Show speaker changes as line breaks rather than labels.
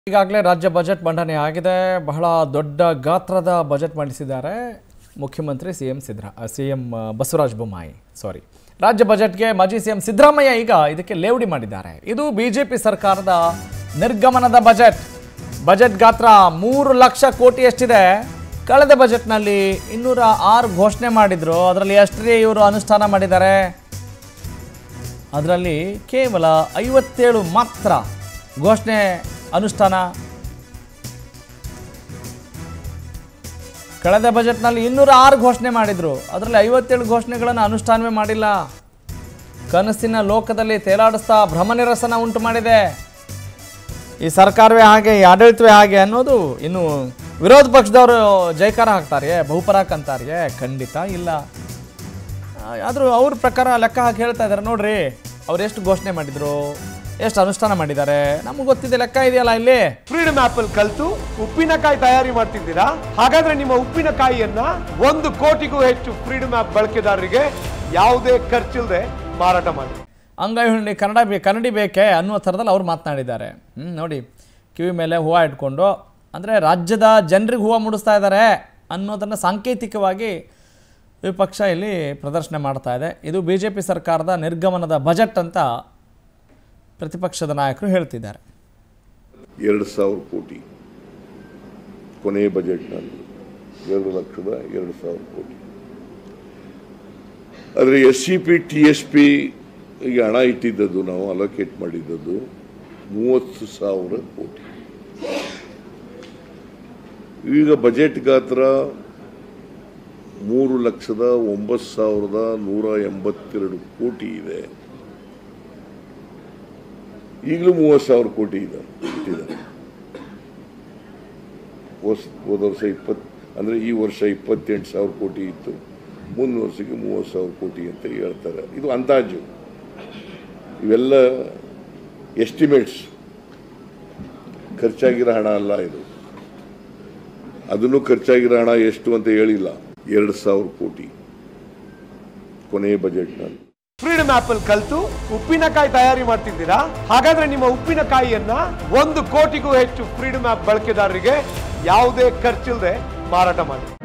ಈಗಾಗಲೇ ರಾಜ್ಯ ಬಜೆಟ್ ಮಂಡನೆ ಆಗಿದೆ ಬಹಳ ದೊಡ್ಡ ಗಾತ್ರದ ಬಜೆಟ್ ಮಂಡಿಸಿದ್ದಾರೆ ಮುಖ್ಯಮಂತ್ರಿ ಸಿ ಎಂ ಸಿದ್ದರಾ ಸಿ ಎಂ ಬಸವರಾಜ ಬೊಮ್ಮಾಯಿ ಸಾರಿ ರಾಜ್ಯ ಬಜೆಟ್ಗೆ ಮಾಜಿ ಸಿ ಎಂ ಸಿದ್ದರಾಮಯ್ಯ ಈಗ ಇದಕ್ಕೆ ಲೇವಡಿ ಮಾಡಿದ್ದಾರೆ ಇದು ಬಿಜೆಪಿ ಸರ್ಕಾರದ ನಿರ್ಗಮನದ ಬಜೆಟ್ ಬಜೆಟ್ ಗಾತ್ರ ಮೂರು ಲಕ್ಷ ಕೋಟಿ ಎಷ್ಟಿದೆ ಕಳೆದ ಬಜೆಟ್ನಲ್ಲಿ ಇನ್ನೂರ ಆರು ಘೋಷಣೆ ಮಾಡಿದ್ರು ಅದರಲ್ಲಿ ಎಷ್ಟರೇ ಇವರು ಅನುಷ್ಠಾನ ಮಾಡಿದ್ದಾರೆ ಅದರಲ್ಲಿ ಕೇವಲ ಐವತ್ತೇಳು ಮಾತ್ರ ಘೋಷಣೆ ಅನುಷ್ಠಾನ ಕಳೆದ ಬಜೆಟ್ನಲ್ಲಿ ಇನ್ನೂರ ಆರು ಘೋಷಣೆ ಮಾಡಿದ್ರು ಅದರಲ್ಲಿ ಐವತ್ತೇಳು ಘೋಷಣೆಗಳನ್ನು ಅನುಷ್ಠಾನವೇ ಮಾಡಿಲ್ಲ ಕನಸಿನ ಲೋಕದಲ್ಲಿ ತೇಲಾಡಿಸ್ತಾ ಭ್ರಮನಿರಸನ ಉಂಟು ಮಾಡಿದೆ ಈ ಸರ್ಕಾರವೇ ಹಾಗೆ ಈ ಆಡಳಿತವೇ ಹಾಗೆ ಅನ್ನೋದು ಇನ್ನು ವಿರೋಧ ಪಕ್ಷದವರು ಜೈಕಾರ ಹಾಕ್ತಾರೆಯೇ ಬಹುಪರಾಕ್ ಅಂತಾರೆಯೇ ಖಂಡಿತ ಇಲ್ಲ ಆದರೂ ಅವ್ರ ಪ್ರಕಾರ ಲೆಕ್ಕ ಹಾಕಿ ಹೇಳ್ತಾ ಇದ್ದಾರೆ ನೋಡ್ರಿ ಅವ್ರು ಎಷ್ಟು ಘೋಷಣೆ ಮಾಡಿದ್ರು ಎಷ್ಟು ಅನುಷ್ಠಾನ ಮಾಡಿದ್ದಾರೆ ನಮಗೆ ಗೊತ್ತಿದೆ ಲೆಕ್ಕ ಇದೆಯಲ್ಲ ಇಲ್ಲಿ
ಫ್ರೀಡಮ್ ಆಪ್ ಅಲ್ಲಿ ಕಲ್ತು ಉಪ್ಪಿನಕಾಯಿ ತಯಾರಿ ಮಾಡ್ತಿದ್ದೀರಾ ಹಾಗಾದ್ರೆ ನಿಮ್ಮ ಉಪ್ಪಿನಕಾಯಿಯನ್ನ ಒಂದು ಕೋಟಿಗೂ ಹೆಚ್ಚು ಫ್ರೀಡಮ್ ಆಪ್ ಬಳಕೆದಾರರಿಗೆ ಯಾವುದೇ ಖರ್ಚಿಲ್ಲದೆ ಮಾರಾಟ ಮಾಡಿ
ಅಂಗೈ ಹುಣ್ಣಿ ಕನ್ನಡ ಬೇ ಕನ್ನಡಿ ಬೇಕೆ ಅನ್ನುವ ಥರದಲ್ಲಿ ಅವ್ರು ಮಾತನಾಡಿದ್ದಾರೆ ಹ್ಮ್, ನೋಡಿ ಕಿವಿ ಮೇಲೆ ಹೂವು ಇಟ್ಕೊಂಡು ಅಂದರೆ ರಾಜ್ಯದ ಜನರಿಗೆ ಹೂವು ಮುಡಿಸ್ತಾ ಇದ್ದಾರೆ ಅನ್ನೋದನ್ನು ಸಾಂಕೇತಿಕವಾಗಿ ವಿಪಕ್ಷ ಇಲ್ಲಿ ಪ್ರದರ್ಶನ ಮಾಡ್ತಾ ಇದೆ ಇದು ಬಿ ಜೆ ಪಿ ಸರ್ಕಾರದ ನಿರ್ಗಮನದ ಬಜೆಟ್ ಅಂತ ಪ್ರತಿಪಕ್ಷದ ನಾಯಕರು ಹೇಳ್ತಿದ್ದಾರೆ
ಎರಡು ಸಾವಿರ ಕೋಟಿ ಕೊನೆಯ ಬಜೆಟ್ನಲ್ಲಿ ಎರಡು ಲಕ್ಷದ ಎರಡು ಸಾವಿರ ಕೋಟಿ ಆದರೆ S C P T S P ಈಗ ಹಣ ಇಟ್ಟಿದ್ದದ್ದು ನಾವು ಅಲೋಕೇಟ್ ಮಾಡಿದ್ದದ್ದು ಮೂವತ್ತು ಸಾವಿರ ಕೋಟಿ ಈಗ ಬಜೆಟ್ ಗಾತ್ರ ಮೂರು ಲಕ್ಷದ ಒಂಬತ್ತು ಸಾವಿರದ ನೂರ ಎಂಬತ್ತೆರಡು ಕೋಟಿ ಇದೆ ಈಗಲೂ ಮೂವತ್ತು ಸಾವಿರ ಕೋಟಿ ಇದೆ ಇಟ್ಟಿದ್ದಾರೆ ಹೋಸ್ ಹೋದ ವರ್ಷ ಇಪ್ಪತ್ತು ಅಂದರೆ ಈ ವರ್ಷ ಇಪ್ಪತ್ತೆಂಟು ಸಾವಿರ ಕೋಟಿ ಇತ್ತು ಮುಂದಿನ ವರ್ಷಕ್ಕೆ ಮೂವತ್ತು ಸಾವಿರ ಕೋಟಿ ಅಂತ ಹೇಳ್ತಾರೆ ಇದು ಅಂದಾಜು ಇವೆಲ್ಲ ಎಸ್ಟಿಮೇಟ್ಸ್ ಖರ್ಚಾಗಿರೋ ಹಣ ಅಲ್ಲ ಇದು ಅದನ್ನು ಖರ್ಚಾಗಿರೋ ಹಣ ಎಷ್ಟು ಅಂತ ಹೇಳಿಲ್ಲ ಎರಡು ಸಾವಿರ ಕೋಟಿ ಕೊನೆಯ ಬಜೆಟ್ನಲ್ಲಿ
ಫ್ರೀಡಮ್ ಆಪ್ ಅಲ್ಲಿ ಕಲ್ತು ಉಪ್ಪಿನಕಾಯಿ ತಯಾರಿ ಮಾಡ್ತಿದ್ದೀರಾ ಹಾಗಾದ್ರೆ ನಿಮ್ಮ ಉಪ್ಪಿನಕಾಯಿಯನ್ನ ಒಂದು ಕೋಟಿಗೂ ಹೆಚ್ಚು ಫ್ರೀಡಮ್ ಆಪ್ ಬಳಕೆದಾರರಿಗೆ ಯಾವುದೇ ಖರ್ಚಿಲ್ಲದೆ ಮಾರಾಟ ಮಾಡಿ